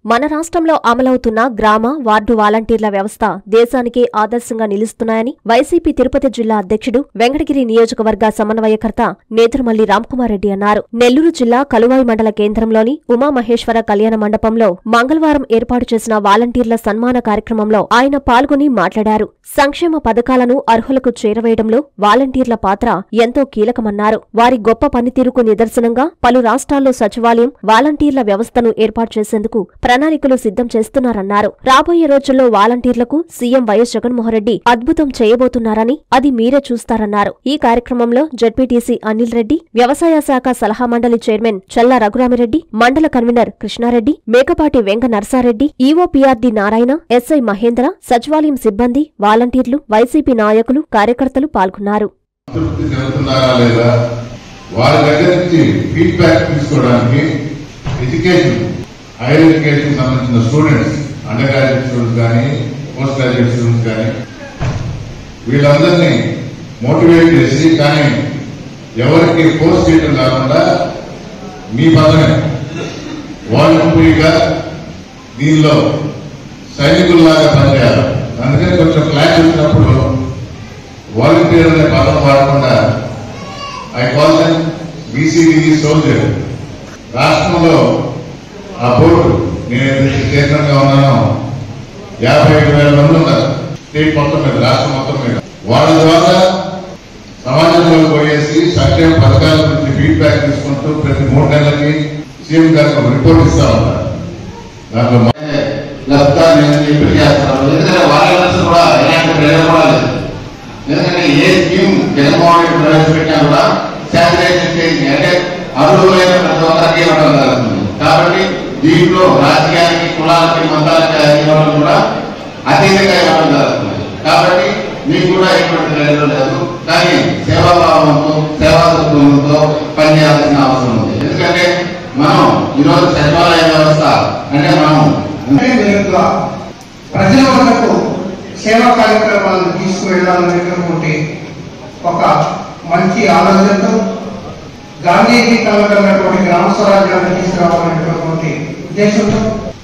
మన రాష్ట్రంలో అమలవుతున్న గ్రామ వార్డు వాలంటీర్ల వ్యవస్థ దేశానికే ఆదర్శంగా నిలుస్తున్నాయని వైసీపీ తిరుపతి జిల్లా అధ్యక్షుడు వెంకటగిరి నియోజకవర్గ సమన్వయకర్త నేదురుమల్లి రామ్కుమార్ రెడ్డి అన్నారు నెల్లూరు జిల్లా కలువాయి మండల కేంద్రంలోని ఉమామహేశ్వర కళ్యాణ మండపంలో మంగళవారం ఏర్పాటు చేసిన వాలంటీర్ల సన్మాన కార్యక్రమంలో ఆయన పాల్గొని మాట్లాడారు సంక్షేమ పథకాలను అర్హులకు చేరవేయడంలో వాలంటీర్ల పాత్ర ఎంతో కీలకమన్నారు వారి గొప్ప పనితీరుకు నిదర్శనంగా పలు రాష్ట్రాల్లో సచివాలయం వాలంటీర్ల వ్యవస్థను ఏర్పాటు చేసేందుకు ప్రణాళికలు సిద్ధం చేస్తున్నారన్నారు రాబోయే రోజుల్లో వాలంటీర్లకు సీఎం వైఎస్ జగన్మోహన్రెడ్డి అద్భుతం చేయబోతున్నారని అది మీరే చూస్తారన్నారు ఈ కార్యక్రమంలో జడ్పీటీసీ అనిల్ రెడ్డి వ్యవసాయ శాఖ సలహా మండలి చైర్మన్ చల్లా రఘురామిరెడ్డి మండల కన్వీనర్ కృష్ణారెడ్డి మేకపాటి వెంక నర్సారెడ్డి ఈవోపీఆర్డీ నారాయణ ఎస్ఐ మహేంద్ర సచివాలయం సిబ్బంది వాలంటీర్లు వైసీపీ నాయకులు కార్యకర్తలు పాల్గొన్నారు సంతృప్తి చెందుతున్నారా లేదా వారి దగ్గర నుంచి ఫీడ్బ్యాక్ తీసుకోవడానికి ఎడ్యుకేషన్ హైయర్ ఎడ్యుకేషన్ సంబంధించిన స్టూడెంట్స్ అండర్ గ్రాడ్యుయేట్ స్టూడెంట్స్ కానీ పోస్ట్ గ్రాడ్యుయేట్ స్టూడెంట్స్ కానీ వీళ్ళందరినీ మోటివేట్ చేసి కానీ ఎవరికి పోస్ట్ చేయడం కాకుండా మీ పదమే వాలంటరీగా దీనిలో సైనికుల్లాగా పనిచేయాలి అందుకని కొంచెం క్లాస్ వచ్చినప్పుడు వాలంటీర్ అనే పదం వాడకుండా I call then BCD soldier రాష్ట్రంలో ఆ బోర్డు నేను కేంద్రంగా ఉన్నాను యాభై ఐదు వేల మంది ఉన్నారు స్టేట్ మొత్తం మీద రాష్ట్రం మొత్తం మీద వాళ్ళ ద్వారా సమాజంలో పోయేసి సంక్షేమ పథకాల గురించి ఫీడ్బ్యాక్ తీసుకుంటూ ప్రతి మూడు నెలలకి సీఎం గారికి ఒక రిపోర్ట్ ఇస్తా ఉంటారు దాంట్లో లబ్ధా నేను ఇప్పుడు చేస్తున్నాను ఎందుకంటే వాళ్ళ నుంచి కూడా ఎలాంటి ప్రేరణ కూడా లేదు ఎందుకంటే ఏ స్కీమ్ జగన్మోహన్ రెడ్డి ప్రవేశపెట్టినా కూడా శానిటైజేషన్ స్టేజ్ అంటే అర్హులైన ప్రతి ఒక్కరికి ఇవ్వడం జరుగుతుంది కాబట్టి దీంట్లో రాజకీయానికి కులాలకి మతాలకి ఇవ్వడం కూడా అతీతంగా ఇవ్వడం జరుగుతుంది కాబట్టి మీకు కూడా ఎటువంటి ప్రేరణ లేదు కానీ సేవాభావంతో సేవా దృక్పథంతో పనిచేయాల్సిన అవసరం ఉంది ఎందుకంటే మనం ఈరోజు సచివాలయ వ్యవస్థ అంటే మనం అంటే నేరుగా ప్రజల వద్దకు సేవా కార్యక్రమాలను తీసుకువెళ్ళాలనేటటువంటి ఒక మంచి ఆలోచనతో గాంధీజీ కలగన్నటువంటి గ్రామ స్వరాజ్యాన్ని తీసుకురావాలనేటటువంటి ఉద్దేశంతో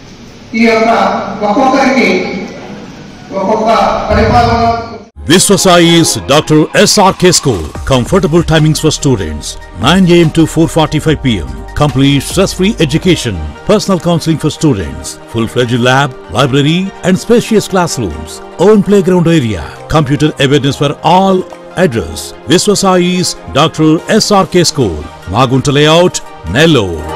ఈ యొక్క ఒక్కొక్కరికి ఒక్కొక్క పరిపాలన Viswasai is Dr. SRK School. Comfortable timings for students 9 am to 4:45 pm. Complete stress-free education. Personal counseling for students. Full-fledged lab, library, and spacious classrooms. Own playground area. Computer awareness for all. Address: Viswasai's Dr. SRK School. Magunta Layout, Nellore.